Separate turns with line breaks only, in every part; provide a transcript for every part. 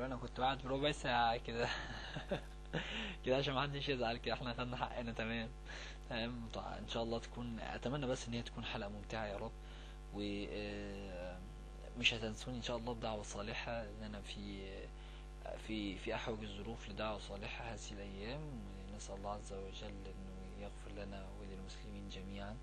حلو انا كنت قاعد بربع ساعة كده كده عشان محدش يزعل كده احنا خدنا حقنا تمام تمام طيب ان شاء الله تكون اتمنى بس ان هي تكون حلقة ممتعة يا رب و آه، مش هتنسوني ان شاء الله بدعوة صالحة ان انا في في في احوج الظروف لدعوة صالحة هذه الايام ونسأل الله عز وجل انه يغفر لنا وللمسلمين جميعا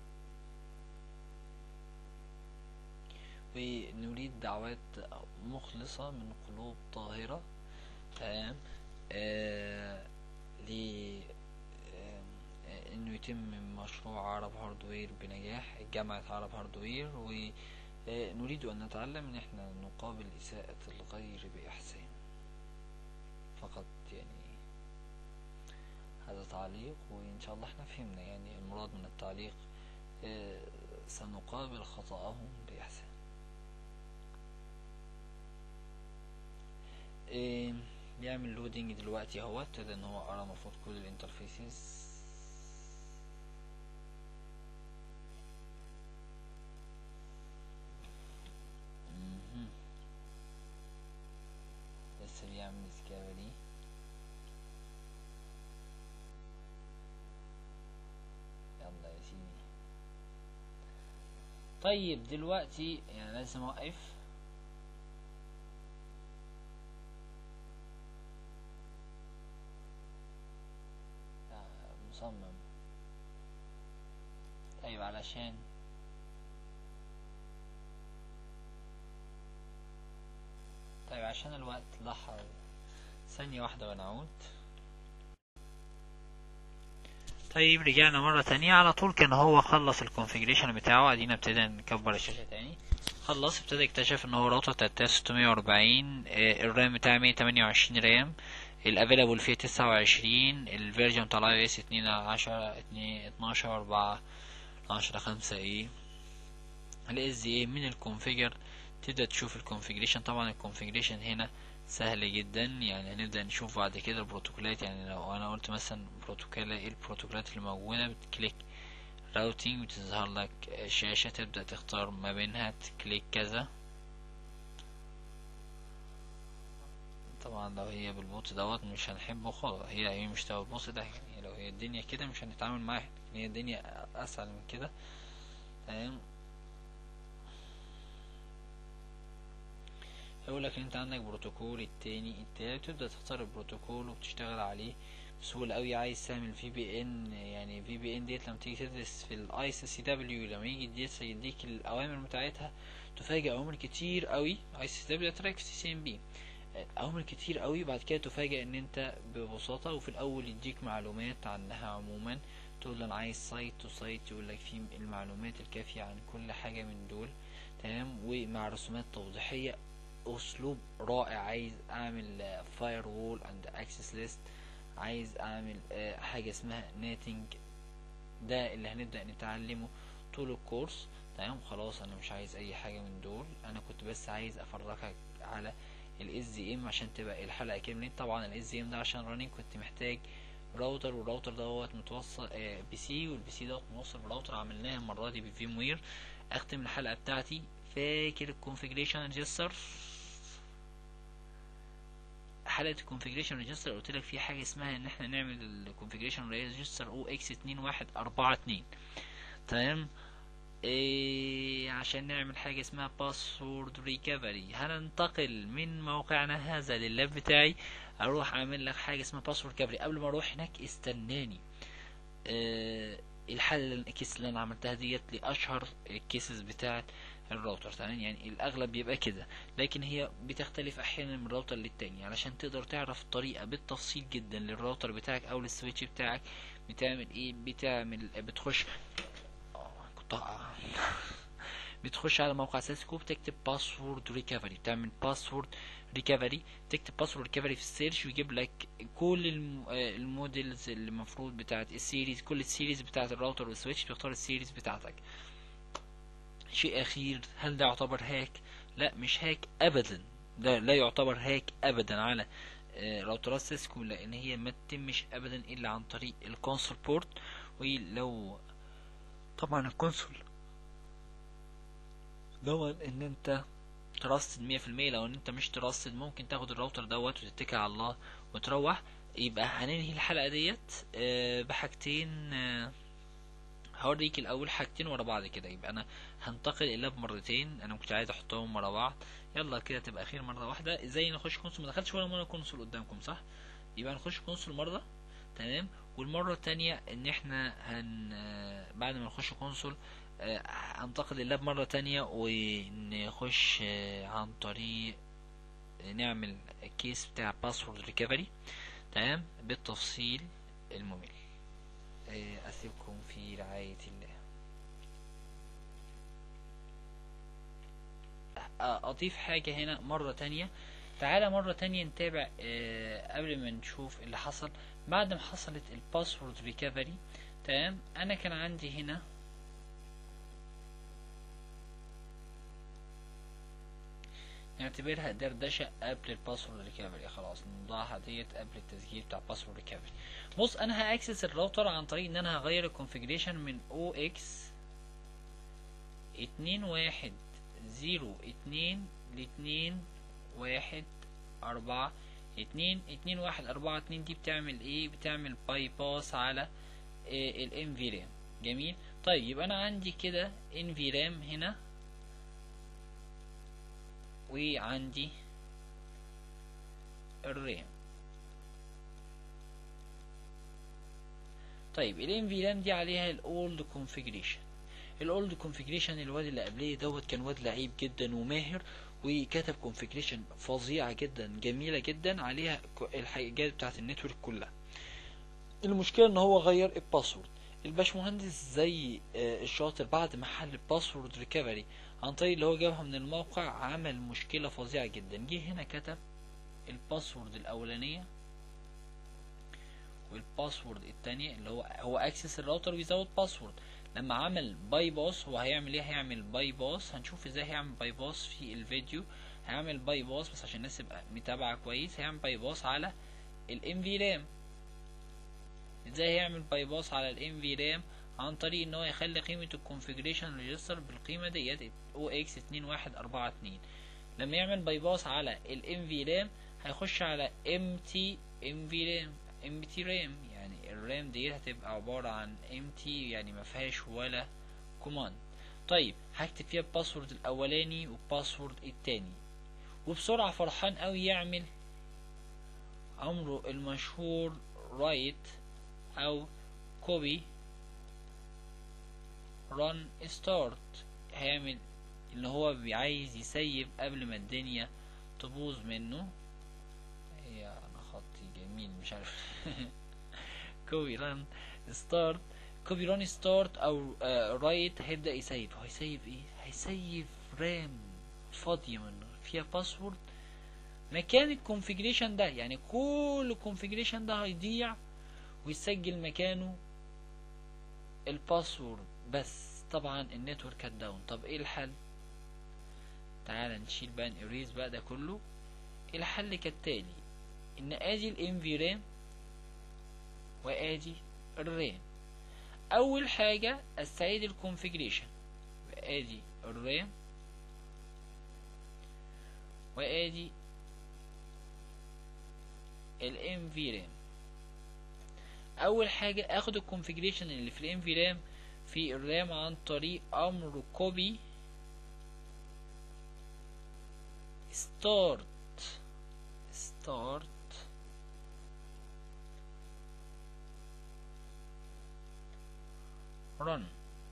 ونريد دعوات مخلصة من قلوب طاهرة تمام آه ل آه، انه يتم مشروع عرب هاردوير بنجاح جامعة عرب هاردوير ونريد ان نتعلم ان احنا نقابل اساءة الغير باحسان فقط يعني هذا تعليق وان شاء الله احنا فهمنا يعني المراد من التعليق آه، سنقابل خطأهم باحسان إيه بيعمل لودينج دلوقتي اهو ابتدى ان هو قرا المفروض كل الانترفيسز مهم. لسه بيعمل ديسكفري يلا يا سيدي طيب دلوقتي يعني لازم اوقف آه، مصمم طيب علشان طيب عشان الوقت لحظة ثانية واحدة ونعود طيب رجعنا مرة تانية على طول كان هو خلص الكونفيجريشن بتاعه ادينا ابتدى نكبر الشاشة تاني خلص ابتدى اكتشف ان هو راوتر 3640 آه، الرام بتاعه 128 رام الافيلابل فيه 29 الفيرجن بتاع الاي اس 2 10 2 12 4 10 5 ايه الاس ايه من الكونفيجر تبدأ تشوف الكونفيجريشن طبعا الكونفيجريشن هنا سهل جدا يعني هنبدأ نشوف بعد كده البروتوكولات يعني لو انا قلت مثلا بروتوكول ايه البروتوكولات اللي موجودة بتكليك راوتينج وتظهر لك شاشة تبدأ تختار ما بينها تكليك كذا طبعا لو هي بالبوت دوت مش هنحبه خالص هي هي مش تبقى بالبوت ده يعني لو هي الدنيا كده مش هنتعامل معاها لكن هي الدنيا اسهل من كده تمام يقول لك انت عندك بروتوكول التاني التالت تبدأ تختار البروتوكول وبتشتغل عليه بسهولة أوي عايز تعمل في بي ان يعني في بي ان ديت لما تيجي تدرس في الاي سي دبليو لما يجي يديك يديك الأوامر بتاعتها تفاجئ أوامر كتير أوي اي سي دبليو تراك في سي ام بي أوامر كتير أوي بعد كده تفاجئ إن أنت ببساطة وفي الأول يديك معلومات عنها عموما تقول له أنا عايز سايت وسايت يقول لك فيه المعلومات الكافية عن كل حاجة من دول تمام ومع رسومات توضيحية اسلوب رائع عايز اعمل فاير وول اند اكسس ليست عايز اعمل آه، حاجه اسمها ناتنج ده اللي هنبدا نتعلمه طول الكورس تمام خلاص انا مش عايز اي حاجه من دول انا كنت بس عايز افرجك على الاس دي ام عشان تبقى الحلقه كامله طبعا الاس دي ام ده عشان رانينج كنت محتاج راوتر والراوتر دوت متوصل آه بي سي والبي سي دوت موصل براوتر عملناها المره دي بفيم وير اختم الحلقه بتاعتي فاكر الكونفيجريشن ريجستر حلقه الكونفيجريشن ريجستر قلت لك في حاجه اسمها ان احنا نعمل الكونفيجريشن ريجستر او اكس 2142 تمام إيه عشان نعمل حاجه اسمها باسورد ريكفري هننتقل من موقعنا هذا لللاب بتاعي اروح اعمل لك حاجه اسمها باسورد ريكفري قبل ما اروح هناك استناني إيه الحل الكيس اللي انا عملتها ديت لاشهر الكيسز بتاعت الراوتر تمام يعني الاغلب بيبقى كده لكن هي بتختلف احيانا من راوتر للتاني علشان تقدر تعرف طريقه بالتفصيل جدا للراوتر بتاعك او للسويتش بتاعك بتعمل ايه بتعمل بتخش آه، كنت هقع. بتخش على موقع سيسكو بتكتب باسورد ريكفري بتعمل باسورد ريكفري تكتب باسورد ريكفري في السيرش ويجيب لك كل الم- آه، الموديلز اللي المفروض بتاعت السيريز كل السيريز بتاعت الراوتر والسويتش بتختار السيريز بتاعتك شيء اخير هل ده يعتبر هاك لا مش هاك ابدا ده لا يعتبر هاك ابدا على آه، راوترات سيسكو لان هي ما تتمش ابدا الا عن طريق الكونسول بورت ولو طبعا الكونسول ضمن ان انت تراستد مية في المية لو ان انت مش تراستد ممكن تاخد الراوتر دوت وتتكل على الله وتروح يبقى هننهي الحلقة ديت آه، بحاجتين آه، هوريك الاول حاجتين ورا بعض كده يبقى انا هنتقل اللاب مرتين انا كنت عايز احطهم ورا بعض يلا كده تبقى خير مره واحده ازاي نخش كونسول ما دخلتش ولا مره كونسول قدامكم صح يبقى نخش كونسول مره تمام والمره التانية ان احنا هن آه، بعد ما نخش كونسول آه، هنتقل اللاب مره تانية ونخش آه، عن طريق نعمل كيس بتاع باسورد ريكفري تمام بالتفصيل الممل آه، أسيبكم في رعاية الله آه، أضيف حاجة هنا مرة تانية تعالى مرة تانية نتابع آه، قبل ما نشوف اللي حصل بعد ما حصلت الباسورد ريكفري تمام أنا كان عندي هنا نعتبرها دردشة قبل الباسورد ريكفري خلاص نضعها ديت قبل التسجيل بتاع باسورد ريكفري بص انا هاكسس الراوتر عن طريق ان انا هغير الكونفيجريشن من او اكس اتنين واحد زيرو اتنين لاتنين واحد اربعة اتنين اتنين واحد اربعة اتنين دي بتعمل ايه بتعمل باي باس على الام في رام جميل طيب يبقى انا عندي كده ان في رام هنا وعندي الرام طيب الام في رام دي عليها الاولد كونفيجريشن الاولد كونفيجريشن الواد اللي قبليه دوت كان واد لعيب جدا وماهر وكتب كونفيجريشن فظيعه جدا جميله جدا عليها ك- الحاجات بتاعت النتورك كلها المشكله ان هو غير الباسورد الباشمهندس زي آه، الشاطر بعد ما حل الباسورد ريكفري عن طريق اللي هو جابها من الموقع عمل مشكله فظيعه جدا جه هنا كتب الباسورد الاولانيه والباسورد التانية اللي هو هو اكسس الراوتر ويزود باسورد لما عمل باي باس هو هيعمل ايه هيعمل باي باس هنشوف ازاي هيعمل باي باس في الفيديو هيعمل باي باس بس عشان الناس تبقى متابعة كويس هيعمل باي باس على الام في رام ازاي هيعمل باي باس على الام في رام عن طريق ان هو يخلي قيمة الكونفيجريشن ريجستر بالقيمة ديت او اكس اتنين واحد اربعة اتنين لما يعمل باي باس على الام في رام هيخش على ام تي ام في رام ام تي رام يعني الرام دي هتبقى عبارة عن ام تي يعني ما فيهاش ولا كوماند طيب هكتب فيها الباسورد الاولاني والباسورد التاني وبسرعة فرحان قوي يعمل امره المشهور رايت او كوبي ران ستارت هيعمل اللي هو عايز يسيب قبل ما الدنيا تبوظ منه هي انا خطي جميل مش عارف كوبي ران ستارت كوبي ران ستارت او رايت هيبدا يسيب هو هيسيب ايه هيسيب رام فاضيه من فيها باسورد مكان الكونفيجريشن ده يعني كل الكونفيجريشن ده هيضيع ويسجل مكانه الباسورد بس طبعا النتورك كانت داون طب ايه الحل تعال نشيل بقى نريز بقى ده كله الحل كالتالي ان ادي الام في رام وادي الرام اول حاجه استعيد الكونفيجريشن ادي الرام وادي الام في رام اول حاجه اخد الكونفيجريشن اللي في الام في رام في الرام عن طريق امر كوبي ستارت ستارت run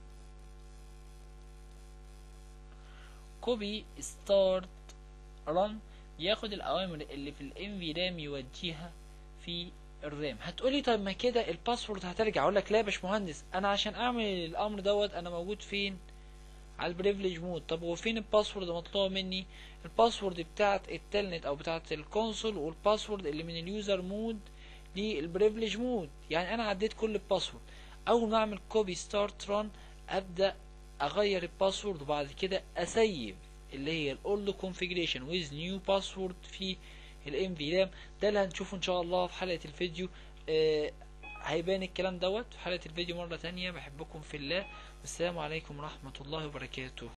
كوبي ستارت run ياخد الاوامر اللي في الام في رام يوديها في الرام هتقولي طب ما كده الباسورد هترجع اقول لك لا يا باشمهندس انا عشان اعمل الامر دوت انا موجود فين على البريفليج مود طب هو فين الباسورد مطلوب مني الباسورد بتاعت التلنت او بتاعت الكونسول والباسورد اللي من اليوزر مود للبريفليج مود يعني انا عديت كل الباسورد اول ما اعمل كوبي ستارت ران ابدا اغير الباسورد وبعد كده اسيب اللي هي الاولد كونفيجريشن ويز نيو باسورد في الام في رام ده اللي هنشوفه ان شاء الله في حلقه الفيديو آه هيبان الكلام دوت في حلقه الفيديو مره تانية بحبكم في الله والسلام عليكم ورحمه الله وبركاته